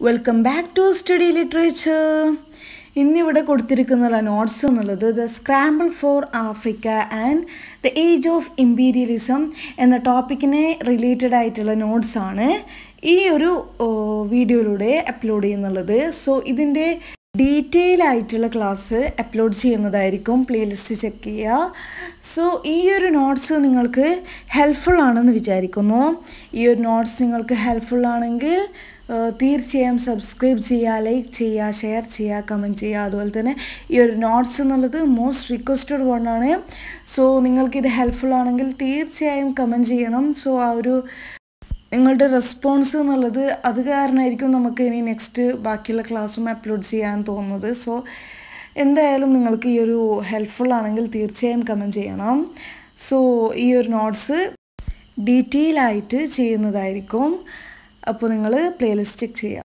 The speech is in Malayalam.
welcome back to study literature ഇന്നിവിടെ കൊടുത്തിരിക്കുന്ന നോട്ട്സ് എന്നുള്ളത് the scramble for Africa and the age of imperialism എന്ന ടോപ്പിക്കിനെ റിലേറ്റഡ് ആയിട്ടുള്ള നോട്ട്സ് ആണ് ഈ ഒരു വീഡിയോയിലൂടെ അപ്ലോഡ് ചെയ്യുന്നുള്ളത് സോ ഇതിൻ്റെ ഡീറ്റെയിൽ ആയിട്ടുള്ള ക്ലാസ് അപ്ലോഡ് ചെയ്യുന്നതായിരിക്കും പ്ലേലിസ്റ്റ് ചെക്ക് ചെയ്യുക സോ ഈ ഒരു നോട്ട്സ് നിങ്ങൾക്ക് ഹെൽപ്ഫുൾ ആണെന്ന് വിചാരിക്കുന്നു ഈ ഒരു നോട്ട്സ് നിങ്ങൾക്ക് ഹെൽപ്ഫുൾ ആണെങ്കിൽ തീർച്ചയായും സബ്സ്ക്രൈബ് ചെയ്യുക ലൈക്ക് ചെയ്യുക ഷെയർ ചെയ്യുക കമൻറ്റ് ചെയ്യുക അതുപോലെ തന്നെ ഈ ഒരു നോട്ട്സ് എന്നുള്ളത് മോസ്റ്റ് റിക്വസ്റ്റഡ് വണ്ണാണ് സോ നിങ്ങൾക്കിത് ഹെൽപ്ഫുൾ ആണെങ്കിൽ തീർച്ചയായും കമൻറ്റ് ചെയ്യണം സോ ആ ഒരു നിങ്ങളുടെ റെസ്പോൺസ് എന്നുള്ളത് അത് കാരണമായിരിക്കും നമുക്ക് ഇനി നെക്സ്റ്റ് ബാക്കിയുള്ള ക്ലാസ്സും അപ്ലോഡ് ചെയ്യാൻ തോന്നുന്നത് സോ എന്തായാലും നിങ്ങൾക്ക് ഈ ഒരു ഹെൽപ്ഫുൾ ആണെങ്കിൽ തീർച്ചയായും കമൻറ്റ് ചെയ്യണം സോ ഈ ഒരു നോട്ട്സ് ഡീറ്റെയിൽ ആയിട്ട് ചെയ്യുന്നതായിരിക്കും അപ്പോൾ നിങ്ങൾ പ്ലേലിസ്റ്റ് ചെക്ക് ചെയ്യുക